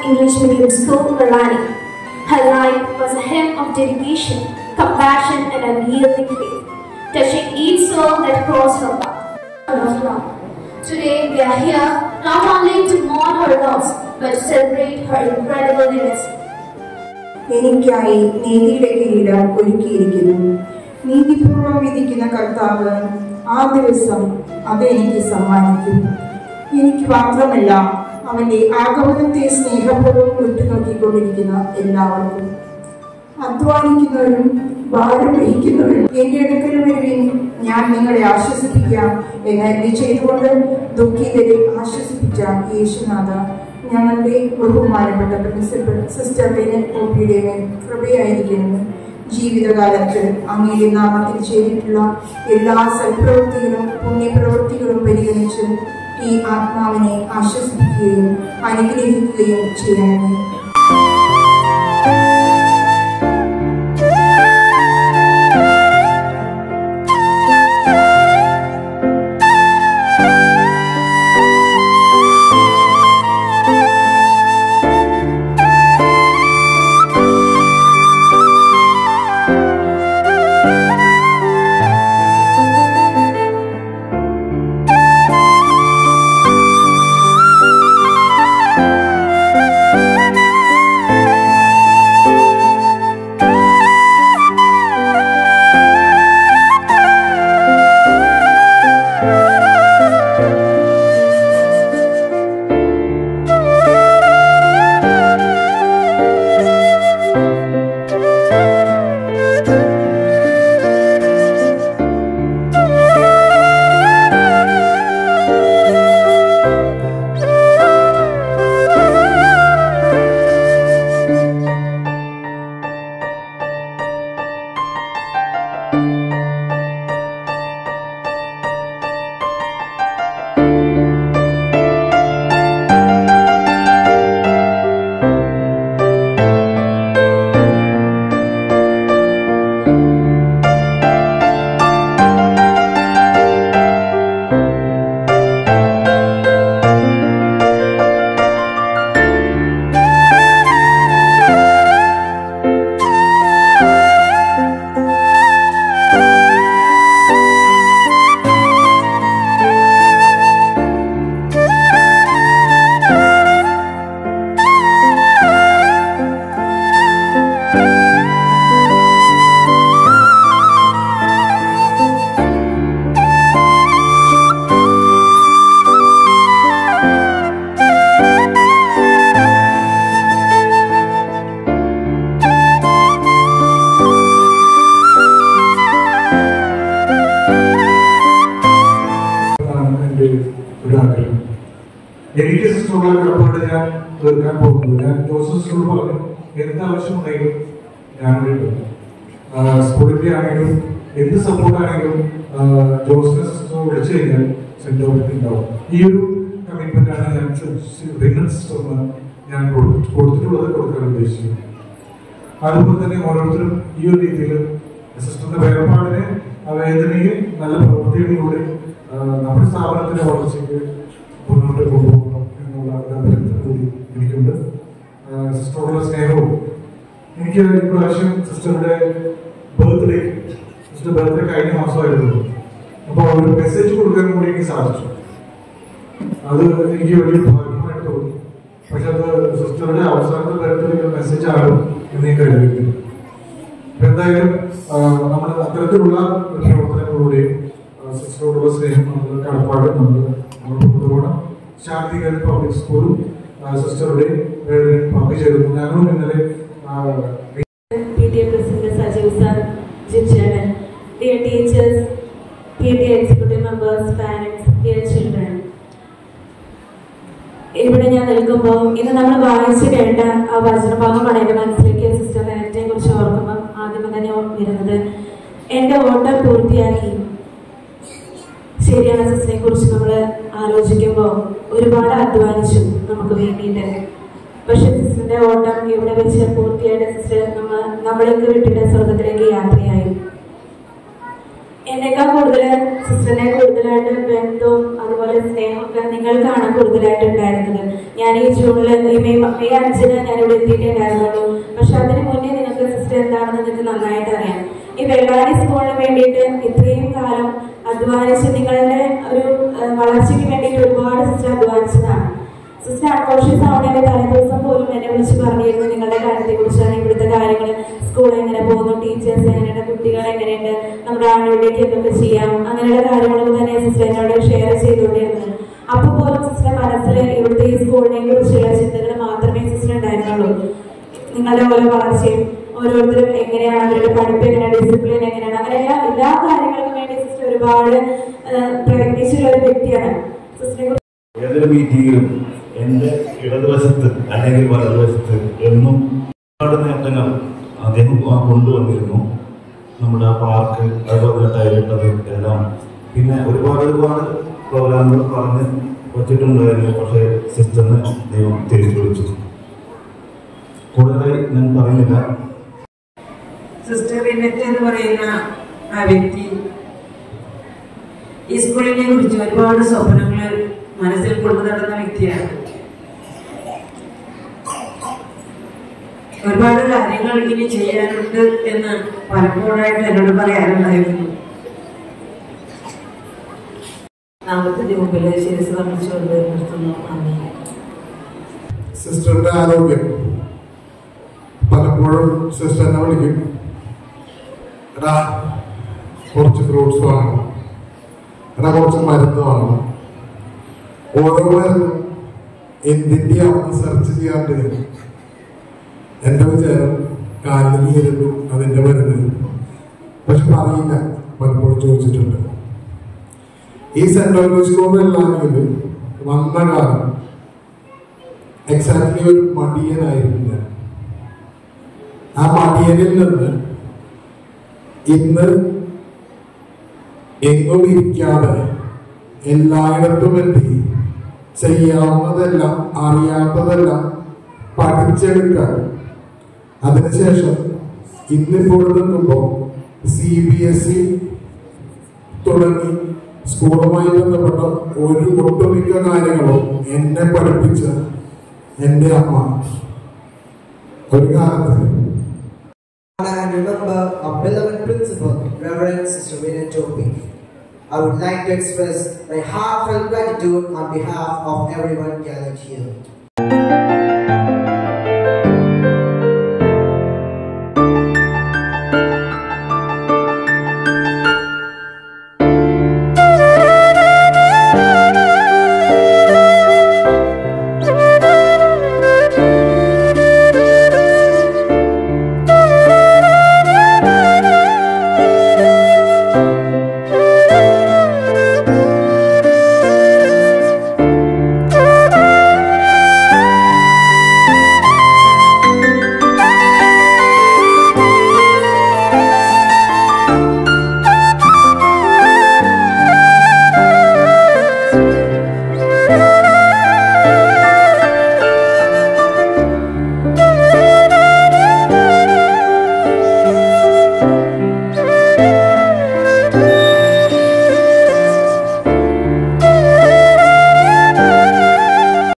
English Medium School, Rani. Her life was a hymn of dedication, compassion, and unyielding faith, touching each soul that crossed her path. of love. Today we are here not only to mourn her loss, but to celebrate her incredible legacy. എനിക്കായി നീതിയുടെ കിരീടം ഒരുക്കിയിരിക്കുന്നു നീതിപൂർവം വിധിക്കുന്ന കർത്താവ് ആ ദിവസം അത് എനിക്ക് സമ്മാനിക്കും എനിക്ക് മാത്രമല്ല അവന്റെ ആഗമനത്തെ സ്നേഹപൂർവ്വം ഉറ്റുനോക്കിക്കൊണ്ടിരിക്കുന്ന എല്ലാവർക്കും അധ്വാനിക്കുന്നവരും ഭാരം വഹിക്കുന്നവരും എന്റെ അടുക്കൽ വരുവിൻ ഞാൻ നിങ്ങളെ ആശ്വസിപ്പിക്കാം എന്ന് എന്നെ ചെയ്തുകൊണ്ട് ദുഃഖിതരെ ആശ്വസിപ്പിച്ച യേശുനാഥ ഞങ്ങളുടെ ബഹുമാനപ്പെട്ട പ്രിൻസിപ്പൽ സിസ്റ്റർ ബെനറ്റ് പോപ്പിയുടെ മേൽ കൃപയായിരിക്കണമെന്ന് ജീവിതകാലത്ത് അങ്ങയുടെ നാമത്തിൽ ചെയ്തിട്ടുള്ള എല്ലാ സൽപ്രവൃത്തികളും പുണ്യപ്രവൃത്തികളും പരിഗണിച്ച് ഈ ആത്മാവിനെ ആശ്വസിപ്പിക്കുകയും അനുഗ്രഹിക്കുകയും ചെയ്യണമേ ആണ് എൻ്റെ ഒരു ആഗ്രഹം എനിക്ക് സിസ്റ്ററുള്ള കടപ്പാട് ഞാൻ തീർക്കാൻ പോകുന്നത് ഞാൻ ജോസഫ് സിസ്റ്ററോട് പറഞ്ഞു എന്ത് ആവശ്യമുണ്ടെങ്കിലും ഞാൻ വിളിക്കും സ്കൂളിന്റെ ആണെങ്കിലും എന്ത് സപ്പോർട്ട് ആണെങ്കിലും ജോസഫ് സിസ്റ്റർ വിളിച്ചു കഴിഞ്ഞാൽ സെന്റ് ഓഫീസ് ഉണ്ടാവും ഈ ഒരു കമ്മിറ്റ്മെന്റ് ആണ് ഞാൻ റിനൽ സിസ്റ്ററിന് ഞാൻ കൊടു- കൊടുത്തിട്ടുള്ളത് കൊടുക്കാൻ ഉദ്ദേശിച്ചത് അതുപോലെ തന്നെ ഓരോരുത്തരും ഈ ഒരു രീതിയിൽ സിസ്റ്ററിന്റെ വേർപാടിനെ ആ വേദനയും നല്ല പ്രവൃത്തികളിലൂടെ ആ, നമ്മുടെ സ്ഥാപനത്തിന്റെ വളർച്ചയ്ക്ക് മുന്നോട്ട് കൊണ്ടുപോകണം എന്നുള്ള ഒരു അഭ്യർത്ഥന കൂടി എനിക്കുണ്ട് ആ, സിസ്റ്ററോടുള്ള സ്നേഹവും എനിക്ക് ഇപ്രാവശ്യം സിസ്റ്ററുടെ ബർത്ത്ഡേ സിസ്റ്റർ ബർത്ത്ഡേ കഴിഞ്ഞ മാസമായിരുന്നു അപ്പോൾ ഒരു മെസ്സേജ് കൊടുക്കാൻ കൂടി എനിക്ക് സാധിച്ചു അത് എനിക്ക് വലിയ ഭാഗ്യമായിട്ട് തോന്നി പക്ഷെ അത് സിസ്റ്ററുടെ അവസാനത്തെ തരത്തിലുള്ള മെസ്സേജ് ആകും എന്ന് ഞാൻ കരുതിയിരുന്നു അപ്പൊ എന്തായാലും നമ്മൾ അത്തരത്തിലുള്ള ഒരു പ്രവർത്തനങ്ങളിലൂടെ സിസ്റ്ററോടുള്ള സ്നേഹം നമ്മൾ കടപ്പാട് നമ്മൾ നമ്മൾ കൊണ്ടുപോകണം ശാന്തികര പബ്ലിക് സ്കൂളും സിസ്റ്ററുടെ പങ്കുചേരുന്നു ഞങ്ങളും ഇന്നലെ ആ, PTA President Sajiv Sir, Jim Chairman, dear teachers, PTA executive members, parents, dear children. ഇവിടെ ഞാൻ നിൽക്കുമ്പോൾ ഇന്ന് നമ്മൾ വായിച്ചു കേട്ട ആ വചനഭാഗമാണ് എൻ്റെ മനസ്സിലേക്ക് സിസ്റ്റർ നേരത്തെ കുറിച്ച് ഓർക്കുമ്പോൾ ആദ്യം തന്നെ ഓർ- വരുന്നത് എൻ്റെ ഓട്ടം പൂർത്തിയാക്കി ശരിയാണ് സിസ്റ്ററിനെ കുറിച്ച് നമ്മൾ ആലോചിക്കുമ്പോൾ ഒരുപാട് അധ്വാനിച്ചു നമുക്ക് വേണ്ടിയിട്ട് പക്ഷെ സിസ്റ്ററിന്റെ ഓട്ടം ഇവിടെ വെച്ച് പൂർത്തിയായിട്ട് സിസ്റ്റർ നമ്മ നമ്മളൊക്കെ വിട്ടിട്ട് സ്വർഗത്തിലേക്ക് യാത്രയായി എന്നേക്കാൾ കൂടുതൽ സിസ്റ്ററിനെ കൂടുതലായിട്ട് ബന്ധവും അതുപോലെ സ്നേഹമൊക്കെ നിങ്ങൾക്കാണ് കൂടുതലായിട്ട് ഉണ്ടായിരുന്നത് ഞാൻ ഈ ജൂണിൽ ഈ മെയ് മെയ് അഞ്ചിന് ഞാൻ ഇവിടെ എത്തിയിട്ടുണ്ടായിരുന്നുള്ളൂ പക്ഷെ അതിന് മുന്നേ നിങ്ങൾക്ക് സിസ്റ്റർ എന്താണെന്ന് നിങ്ങൾക്ക് നന്നായിട്ട് അറിയാം ഈ വെള്ളാരി സ്കൂളിന് വേണ്ടിയിട്ട് ഇത്രയും കാലം അധ്വാനിച്ച് നിങ്ങളുടെ ഒരു ഏഹ്, വളർച്ചയ്ക്ക് വേണ്ടിയിട്ട് ഒരുപാട് സിസ്റ്റർ അധ്വാനിച്ചതാണ് സിസ്റ്റർ അൺകോൺഷ്യസ് ആവുന്നതിന്റെ തലേദിവസം പോലും എന്നെ വിളിച്ച് പറഞ്ഞിരുന്നു നിങ്ങളുടെ കാര്യത്തെ കുറിച്ചാണ് ഇവിടുത്തെ കാര്യങ്ങൾ സ്കൂൾ എങ്ങനെ പോകുന്നു ടീച്ചേഴ്സ് എങ്ങനെയുണ്ട് കുട്ടികൾ എങ്ങനെയുണ്ട് നമ്മുടെ ആളുകളിലേക്ക് എന്തൊക്കെ ചെയ്യാം അങ്ങനെയുള്ള കാര്യങ്ങളൊക്കെ തന്നെ സിസ്റ്റർ എന്നോട് ഷെയർ ചെയ്തുകൊണ്ടിരുന്നത് അപ്പൊ പോലും സിസ്റ്റർ മനസ്സിൽ ഇവിടുത്തെ ഈ സ്കൂളിനെ കുറിച്ചുള്ള ചിന്തകൾ മാത്രമേ സിസ്റ്റർ ഉണ്ടായിരുന്നുള്ളൂ നിങ്ങളുടെ ഓരോ വളർച്ചയും ഓരോരുത്തരും എങ്ങനെയാണ് അവരുടെ പഠിപ്പ് എങ്ങനെയാണ് ഡിസിപ്ലിൻ എങ്ങനെയാണ് അങ്ങനെ എല്ലാ എല്ലാ കാര്യങ്ങൾക്കും വേണ്ടി സിസ്റ്റർ ഒരുപാട് ആ, പ്രയത്നിച്ചിട്ടുള്ള ഒരു വ്യക്തിയാണ് സിസ്റ്ററിനെ ഏതൊരു മീറ്റിങ്ങിലും എൻ്റെ ഇടതുവശത്ത് അല്ലെങ്കിൽ വലതുവശത്ത് എന്നും ഒരുപാട് നേട്ടങ്ങൾ അദ്ദേഹം ആ കൊണ്ടുവന്നിരുന്നു നമ്മുടെ ആ പാർക്ക് അതുപോലെ ടൈലിട്ടത് എല്ലാം പിന്നെ ഒരുപാട് ഒരുപാട് പ്രോഗ്രാമുകൾ പറഞ്ഞ് വച്ചിട്ടുണ്ടായിരുന്നു പക്ഷേ സിസ്റ്ററിനെ ദൈവം തിരിച്ചു വിളിച്ചു കൂടുതലായി ഞാൻ പറയുന്നില്ല സിസ്റ്റർ വിനറ്റ് എന്ന് പറയുന്ന ആ വ്യക്തി ഈ സ്കൂളിനെ കുറിച്ച് ഒരുപാട് സ്വപ്നങ്ങൾ മനസ്സിൽ കൊണ്ടു നടന്ന വ്യക്തിയാണ് ഒരുപാട് കാര്യങ്ങൾ ഇനി ചെയ്യാനുണ്ട് എന്ന് പലപ്പോഴായിട്ട് എന്നോട് പറയാറുണ്ടായിരുന്നു നാമത്തിന്റെ മുമ്പിൽ ശിരസ് തമിച്ചുകൊണ്ട് നിർത്തുന്നു നന്ദി സിസ്റ്ററിന്റെ ആരോഗ്യം പലപ്പോഴും സിസ്റ്റർ എന്നെ വിളിക്കും എടാ കുറച്ച് ഫ്രൂട്ട്സ് വാങ്ങണം എടാ കുറച്ച് മരുന്ന് വാങ്ങണം ഓരോ മരുന്നും എന്തിന്റെയാണെന്ന് സെർച്ച് ചെയ്യാണ്ട് എന്റെ വിചാരം കാലിന് നീരുണ്ടു അതിന്റെ മരുന്ന് പക്ഷെ പറയില്ല പലപ്പോഴും ചോദിച്ചിട്ടുണ്ട് ഈ സെന്റ് ഓൾവേസ് സ്കൂൾ എല്ലാമെങ്കിലും വന്ന കാലം എക്സാക്ട്ലി ഒരു മടിയനായിരുന്നു ഞാൻ ആ മടിയനിൽ നിന്ന് ഇന്ന് എങ്ങും ഇരിക്കാതെ എല്ലായിടത്തും എത്തി ചെയ്യാവുന്നതെല്ലാം അറിയാത്തതെല്ലാം പഠിച്ചെടുക്കാൻ അതിനുശേഷം ഇന്നിപ്പോൾ നിൽക്കുമ്പോൾ സി ബി എസ് ഇ തുടങ്ങി സ്കൂളുമായി ബന്ധപ്പെട്ട ഒരു ഒട്ടുമിക്ക കാര്യങ്ങളും എന്നെ പഠിപ്പിച്ച എൻ്റെ അമ്മ ഒരു കാലത്ത് and remember our beloved principal, Reverend Sister Rina Topi. I would like to express my heartfelt gratitude on behalf of everyone gathered here.